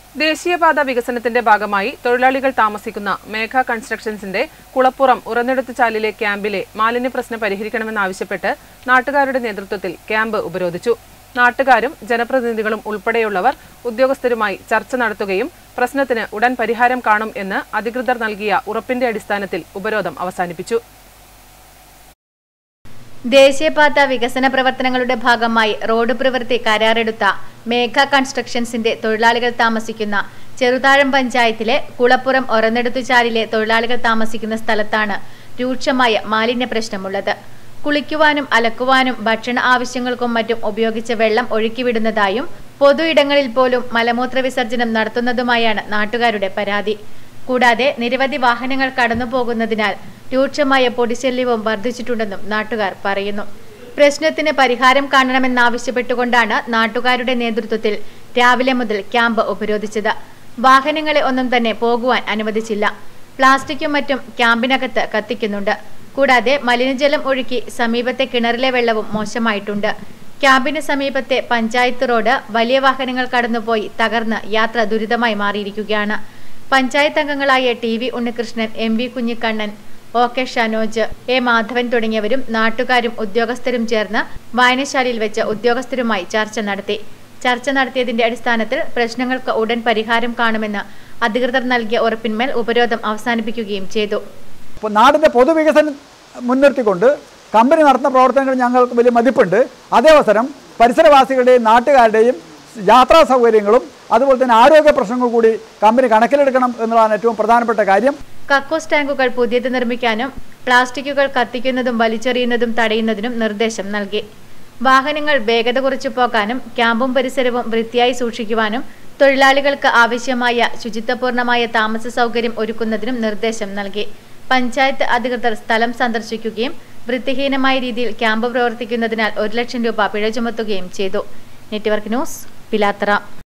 ദേശീയപാത വികസനത്തിന്റെ ഭാഗമായി തൊഴിലാളികൾ താമസിക്കുന്ന മേഘ കൺസ്ട്രക്ഷൻസിന്റെ കുളപ്പുറം ഉറന്നെടുത്തുചാലിലെ ക്യാമ്പിലെ മാലിന്യ പ്രശ്നം പരിഹരിക്കണമെന്നാവശ്യപ്പെട്ട് നാട്ടുകാരുടെ നേതൃത്വത്തിൽ ക്യാമ്പ് ഉപരോധിച്ചു നാട്ടുകാരും ജനപ്രതിനിധികളും ഉൾപ്പെടെയുള്ളവർ ഉദ്യോഗസ്ഥരുമായി ചർച്ച നടത്തുകയും പ്രശ്നത്തിന് ഉടൻ പരിഹാരം കാണും എന്ന് അധികൃതർ നൽകിയ ഉറപ്പിന്റെ അടിസ്ഥാനത്തിൽ ഉപരോധം അവസാനിപ്പിച്ചു ദേശീയപാത വികസന പ്രവർത്തനങ്ങളുടെ ഭാഗമായി റോഡ് പ്രവൃത്തി കരാറെടുത്ത മേഘ കൺസ്ട്രക്ഷൻസിന്റെ തൊഴിലാളികൾ താമസിക്കുന്ന ചെറുതാഴം പഞ്ചായത്തിലെ കുളപ്പുറം ഒറന്നെടുത്തുചാലിലെ തൊഴിലാളികൾ താമസിക്കുന്ന സ്ഥലത്താണ് രൂക്ഷമായ മാലിന്യ പ്രശ്നമുള്ളത് കുളിക്കുവാനും അലക്കുവാനും ഭക്ഷണ ആവശ്യങ്ങൾക്കും മറ്റും ഉപയോഗിച്ച വെള്ളം ഒഴുക്കിവിടുന്നതായും പൊതു ഇടങ്ങളിൽ പോലും മലമൂത്ര വിസർജനം നടത്തുന്നതുമായാണ് നാട്ടുകാരുടെ പരാതി കൂടാതെ നിരവധി വാഹനങ്ങൾ കടന്നു പോകുന്നതിനാൽ രൂക്ഷമായ പൊടിശല്യവും വർദ്ധിച്ചിട്ടുണ്ടെന്നും നാട്ടുകാർ പറയുന്നു പ്രശ്നത്തിന് പരിഹാരം കാണണമെന്നാവശ്യപ്പെട്ടുകൊണ്ടാണ് നാട്ടുകാരുടെ നേതൃത്വത്തിൽ രാവിലെ മുതൽ ക്യാമ്പ് ഉപരോധിച്ചത് വാഹനങ്ങളെ ഒന്നും തന്നെ പോകുവാൻ അനുവദിച്ചില്ല പ്ലാസ്റ്റിക്കും മറ്റും ക്യാമ്പിനകത്ത് കത്തിക്കുന്നുണ്ട് കൂടാതെ മലിനജലം ഒഴുക്കി സമീപത്തെ കിണറിലെ വെള്ളവും മോശമായിട്ടുണ്ട് ക്യാമ്പിന് സമീപത്തെ പഞ്ചായത്ത് റോഡ് വലിയ വാഹനങ്ങൾ കടന്നുപോയി തകർന്ന് യാത്ര ദുരിതമായി മാറിയിരിക്കുകയാണ് പഞ്ചായത്ത് അംഗങ്ങളായ T V Unnikrishnan M V Kunhikannan O K Shanoj A Madhavan തുടങ്ങിയവരും നാട്ടുകാരും ഉദ്യോഗസ്ഥരും ചേർന്ന് വായനശാലയിൽ വെച്ച് ഉദ്യോഗസ്ഥരുമായി ചർച്ച നടത്തി ചർച്ച നടത്തിയതിന്റെ അടിസ്ഥാനത്തിൽ പ്രശ്നങ്ങൾക്ക് ഉടൻ പരിഹാരം കാണുമെന്ന് അധികൃതർ നൽകിയ ഉറപ്പിന്മേൽ ഉപരോധം അവസാനിപ്പിക്കുകയും ചെയ്തു അപ്പോൾ നാടിൻ്റെ പൊതുവികസനം മുൻനിർത്തിക്കൊണ്ട് കമ്പനി നടത്തുന്ന പ്രവർത്തനങ്ങൾ ഞങ്ങൾക്ക് വലിയ മതിപ്പുണ്ട് അതേവസരം പരിസരവാസികളുടെയും നാട്ടുകാരുടെയും യാത്രാ സൗകര്യങ്ങളും അതുപോലെ തന്നെ ആരോഗ്യ പ്രശ്നങ്ങൾ കൂടി കമ്പനി കണക്കിലെടുക്കണം എന്നുള്ളതാണ് ഏറ്റവും പ്രധാനപ്പെട്ട കാര്യം കക്കൂസ് ടാങ്കുകൾ പുതിയത് നിർമ്മിക്കാനും പ്ലാസ്റ്റിക്കുകൾ കത്തിക്കുന്നതും വലിച്ചെറിയുന്നതും തടയുന്നതിനും നിർദ്ദേശം നൽകി വാഹനങ്ങൾ വേഗത കുറച്ചു പോകാനും ക്യാമ്പും പരിസരവും വൃത്തിയായി സൂക്ഷിക്കുവാനും തൊഴിലാളികൾക്ക് ആവശ്യമായ ശുചിത്വപൂർണമായ താമസ സൗകര്യം ഒരുക്കുന്നതിനും നിർദ്ദേശം നൽകി പഞ്ചായത്ത് അധികൃതർ സ്ഥലം സന്ദർശിക്കുകയും വൃത്തിഹീനമായ രീതിയിൽ ക്യാമ്പ് പ്രവർത്തിക്കുന്നതിനാൽ ഒരു ലക്ഷം രൂപ പിഴ ചുമത്തുകയും ചെയ്തു നെറ്റ്വർക്ക് ന്യൂസ് പിലാത്തറ